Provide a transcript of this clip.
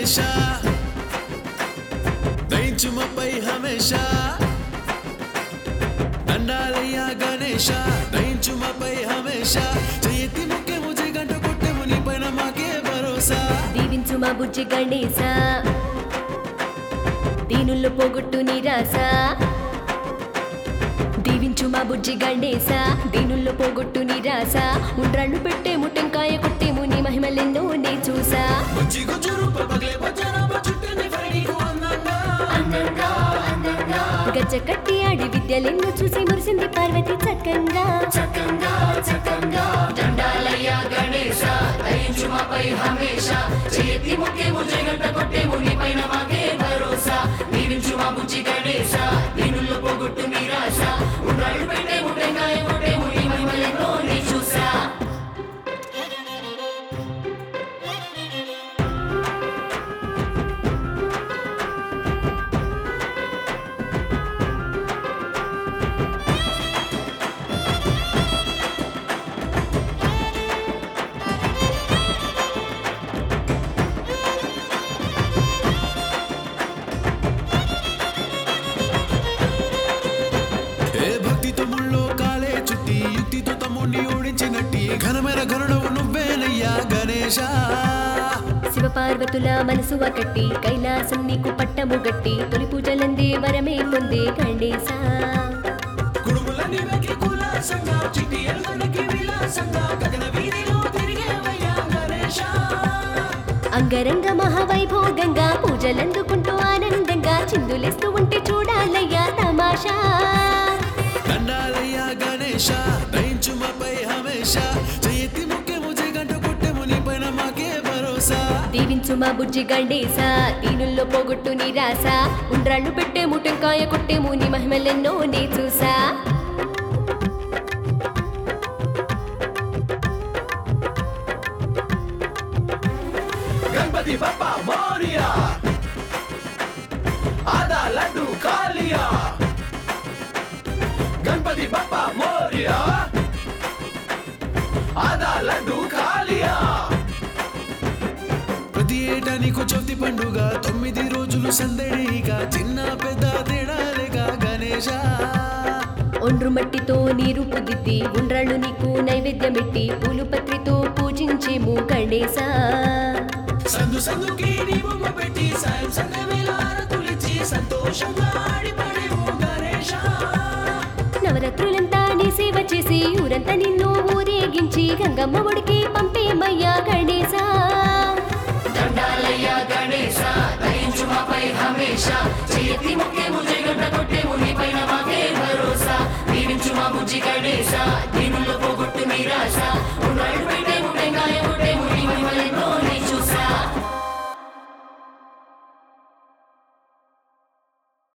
గణేశ దయించుమపై హమేష దండాలయ్యా గణేశ దయించుమపై హమేష చేయతి ముఖ్యము గంట కొట్టెము నీ పైన మాకే భరోసా దీవించు మా బుజ్జి గణేశ దీనుల్లో పోగొట్టు నిరాశ దీవించు మా బుజ్జి గణేశ దీనుల్లో పోగొట్టు నిరాశ ఉండ్రాళ్ళు పెట్టేము టెంకాయ కొట్టేము నీ మహిమలెన్నో నే చూసా బుజ్జి గుజ్జు రూప పగలే బజ్జనమ్మ చుట్టింది ఫైనీకు అందంగా గజ్జ కట్టి ఆడి విద్యలెన్నో చూసి మురిసింది పార్వతి చక్కంగా చక్కంగా చక్కంగా దండాలయ్య గణేశ దయించుమపై హమేష చేతి ముక్కే ముజే గంట కొట్టే ముని పైన మాకే భరోసా దీవించు మా బుజ్జి గణేశ దీనుల్లో పోగొట్టు నిరాశ ఉండ్రాళ్ళు పెట్టే ముటెంకాయ కొట్టే ముని మహిమలెన్నో నీ చూసా ఏ భక్తితో ముళ్ళో కాలే చుట్టి యుక్తితో తమ్ముడిని ఓడించినట్టి ఘనమైన గరుడవు నువ్వేనయ్యా గణేశ శివ పార్వతుల మనసు ఒకటి కైలాసం నీకు పట్టము గట్టి తొలి పూజలందే వరమే పొందే గణేశ కుడుములని వెకి కులాసంగా చిట్టి ఎలుగులకి విలాసంగా గగన వీధిలో తిరిగేవయ్యా గణేశ అంగరంగ మహావైభోగంగా పూజలందుకుంటూ ఆనందంగా చిందులేస్తూ ఉంటే చూడాలయ్యా తమాషా దండాలయ్యా గణేశ దయించుమపై హమేష చేయతి ముఖ్యము గంట కొట్టెము నీ పైన మాకే భరోసా దీవించు మా బుజ్జి గండేస దీనుల్లో పోగొట్టు నిరాశ ఉండ్రాళ్ళు పెట్టే ముటంకాయ కొట్టేము నీ మహిమలెన్నో నే చూసా గణపతి బప్ప మోరియా ఆదా లడ్డు కాలియా గణపతి బప్ప మోరియా ఆదా లడ్డు కాలియా ప్రతి ఏటా నీకు చవితి పండుగ తొమ్మిది రోజులు సందడిగా చిన్న పెద్ద తేడాలేగా గణేశ ఒండ్రు మట్టితో నీరు పుదిద్ది ఉండ్రాళ్ళు నీకు నైవేద్యమెట్టి పూలు పత్రితో పూజించేము గణేశ సందు సందుకి నీ బొమ్మ పెట్టి సాయం సందవేళ హారతులిచ్చి సంతోషంగా ఆడిపడేవు గణేశ నవరాత్రులంతా నీ సేవ చేసి ఊరంతా నిన్ను ఊరేగించి గంగమ్మ ఒడికి పంపేమయ్యా గణేశ దండాలయ్య గణేశ దయించుమపై హమేష చేతి ముక్కే ముజే గంట కొట్టే ముని పైన మాకే భరోసా దీవించు మా బుజ్జి గణేశ దీనుల్లో పోగొట్టు నిరాశ ఉండ్రాళ్ళు పెట్టే